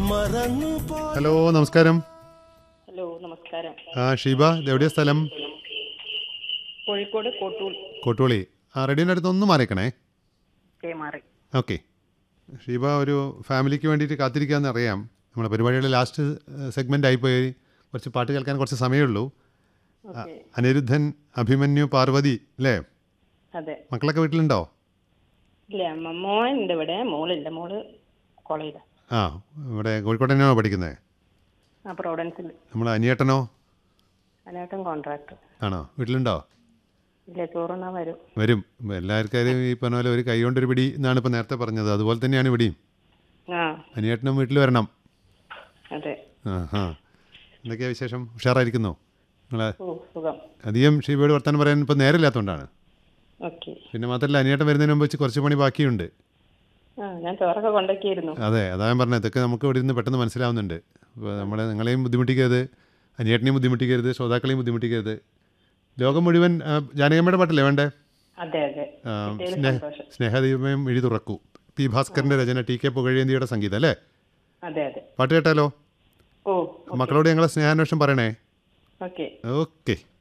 മറന്നുപോ hello നമസ്കാരം hello നമസ്കാരം ആ ഷീബ ഇത് എവിടെയാ സ്ഥലം കോഴിക്കോട് കോട്ടൂൾ കോട്ടുവളി ആ റെഡിയുടെ അടുത്ത് ഒന്ന് മാറിക്കണേ കേമാറി ഓക്കെ ഷീബ ഒരു ഫാമിലിക്ക് വേണ്ടിയിട്ട് കാത്തിരിക്കാമെന്ന് അറിയാം നമ്മുടെ പരിപാടിയുടെ ലാസ്റ്റ് സെഗ്മെൻ്റ് ആയിപ്പോയി കുറച്ച് പാട്ട് കേൾക്കാൻ കുറച്ച് സമയമുള്ളൂ ആ, ഓക്കെ അനിരുദ്ധൻ അഭിമന്യു പാർവതി അല്ലേ അതെ മക്കളൊക്കെ വീട്ടിലുണ്ടോ ഇല്ല അമ്മ മോൻ ഉണ്ട് ഇവിടെ മോളില്ല മോള് കോളേജിലാണ് ആ ഇവിടെ കോഴിക്കോട് തന്നെയാണോ പഠിക്കുന്നത് ആ പ്രോവിഡൻസിൽ നമ്മൾ അനിയേട്ടനോ അതിനായിട്ടും കോൺട്രാക്ട് ആണോ വീട്ടിലുണ്ടോ ഇല്ല ചോറുണ്ണാൻ വരും വരും ഇപ്പം എല്ലാവർക്കും ഈ പറഞ്ഞ പോലെ ഒരു കൈ കൊണ്ടൊരു പിടി എന്നാണ് ഇപ്പോൾ നേരത്തെ പറഞ്ഞത് അതുപോലെ തന്നെയാണ് ഇവിടെയും ആ അനിയേട്ടനും വീട്ടിൽ വരണം അതെ ആ ആ എന്തൊക്കെയാ വിശേഷം ഉഷാറായിരിക്കുന്നോ നിങ്ങളെ ഓ സുഖം അധികം ഷീബയോട് വർത്താനം പറയാൻ ഇപ്പോൾ നേരമില്ലാത്തതുകൊണ്ടാണ് ഓക്കെ പിന്നെ മാത്രമല്ല അനിയേട്ടൻ വരുന്നതിന് മുമ്പ് വെച്ച് കുറച്ച് പണി ബാക്കിയുണ്ട് ആ ഞാൻ ചോറൊക്കെ കൊണ്ടാക്കിയിരുന്നു അതെ അതാ ഞാൻ പറഞ്ഞത് ഇതൊക്കെ നമുക്ക് ഇവിടെ ഇരുന്ന് പെട്ടെന്ന് മനസ്സിലാവുന്നുണ്ട് അപ്പോൾ നമ്മളെ നിങ്ങളെയും ബുദ്ധിമുട്ടിക്കരുത് അനിയേട്ടനെയും ബുദ്ധിമുട്ടിക്കരുത് ശ്രോതാക്കളെയും ബുദ്ധിമുട്ടിക്കരുത് ലോകം മുഴുവൻ ആ, ജാനകിയമ്മയുടെ പാട്ടല്ലേ വേണ്ടേ അതെ അതെ ആ, കിട്ടിയതിൽ സ്നേഹ സന്തോഷം സ്നേഹദീപമയം എഴുതി തുറക്കൂ പി ഭാസ്കറിൻ്റെ രചന ടി കെ പുകഴേന്തിയുടെ സംഗീതം അല്ലേ അതെ അതെ പാട്ട് കേട്ടാലോ ഓ മക്കളോട് ഞങ്ങളെ സ്നേഹാന്വേഷണം പറയണേ ഓക്കെ ഓക്കെ